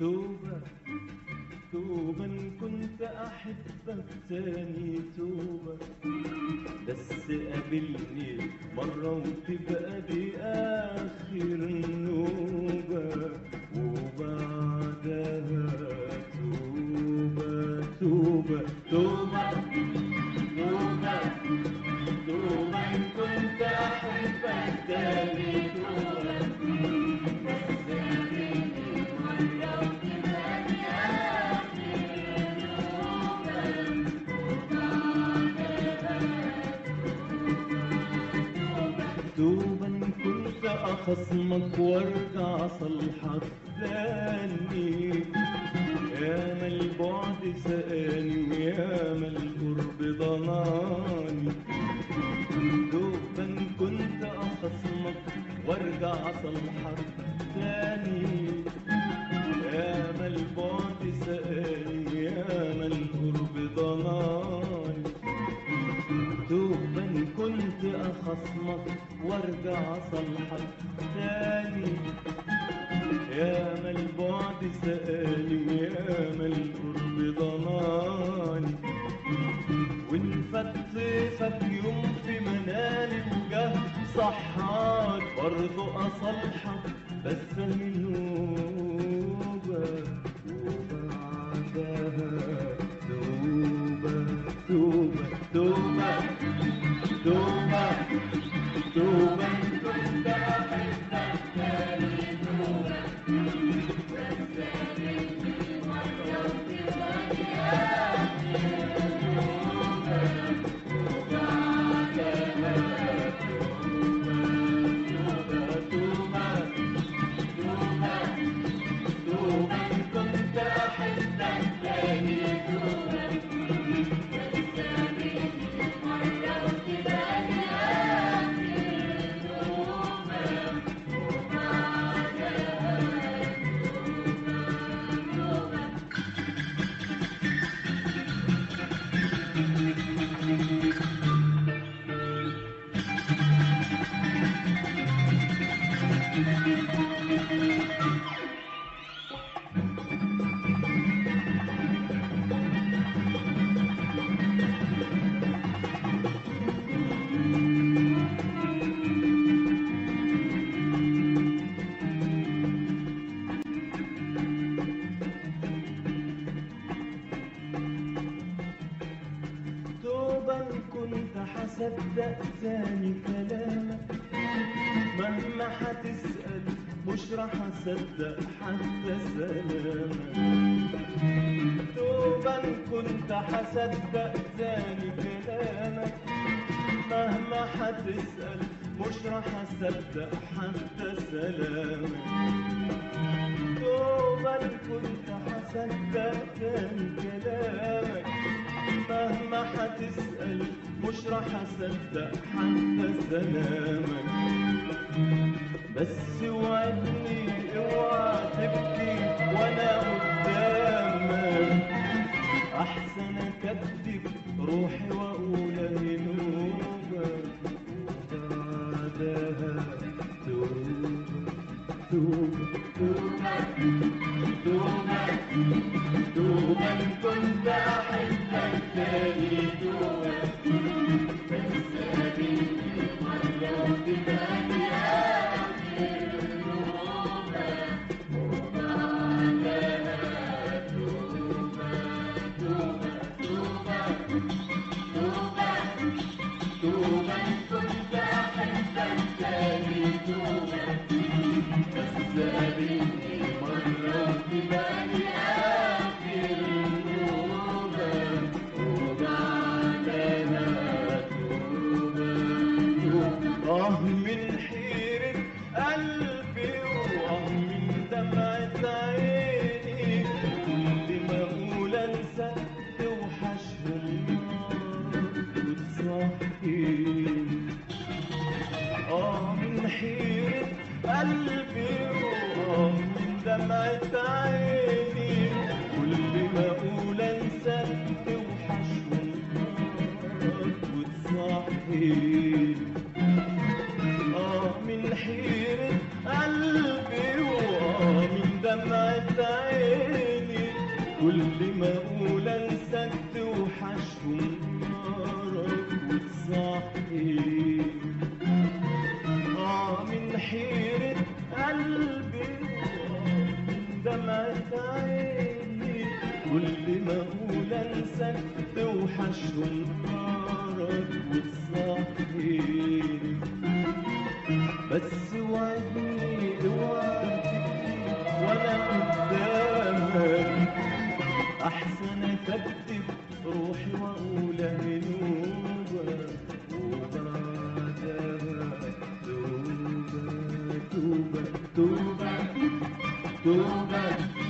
توبة توبة إن كنت أحبك تاني توبة بس قابلني مرة وتبقى دي آخر نوبة وبعدها توبة توبة توبة توبة توبة إن كنت أحبك تاني توبة بس قابلني مرة وتبقى دي توبا كنت أخصمك وارجع صلحك تاني يا ما البعد سقاني ويا ما القرب ضناني توبا كنت أخصمك وارجع صلحك تاني يا ما البعد سقاني يا ما القرب ضناني دوبا كنت أخصمك وارجع صلحك تاني يا ما البعد سألي يا ما القرب ضناني وان فك يوم في منالي وجه صحاك برضو أصلحك بس منوبة وبعدها توبة توبة توبة توبة توبة كنت أحبك تاني توبة بس قابلني مرة وتبقى كنت أحبك تاني توبة مرة وتبقى دي آخر توبة توبا كنت حصدق تاني كلامك مهما حتسأل مش راح اصدق حتى سلامك توبا كنت حصدق تاني كلامك مهما حتسأل مش راح اصدق حتى سلامك توبا كنت حصدق تاني كلامك مهما حتسأل مش راح اصدق حتى سلامك بس وعدني اوعى تبكي وانا قدامك احسن اكذب روحي واقول اهي نوبة وبعدها توبة توبة توبة توبة توبة إن كنت أحبك تاني توبة بس قابلني مرة وتبقى دي آخر نوبة وبعدها توبة توبة توبة توبة توبة إن كنت أحبك تاني توبة بس قابلني مرة وتبقى دي آخر نوبة وبعدها توبة توبة آه من حيرة قلبي وآه من دمعة عيني كل ما أقول أنسى توحشهم النار وتصحيني آه من حيرة قلبي وآه من دمعة عيني كل ما أقول أنسى توحشهم النار وتصحيني آه من حيرة قلبي وآه من دمعة عيني كل ما اقول انساك توحشهم نارك وتصحيني آه من حيرة قلبي آه من دمعة عيني كل ما اقول انساك توحشهم نارك وتصحيني بس وعدني اوعى تبكي وانا قدامك احسن اكتب روحي واقول هنوبة وبعدها توبة توبة توبة توبة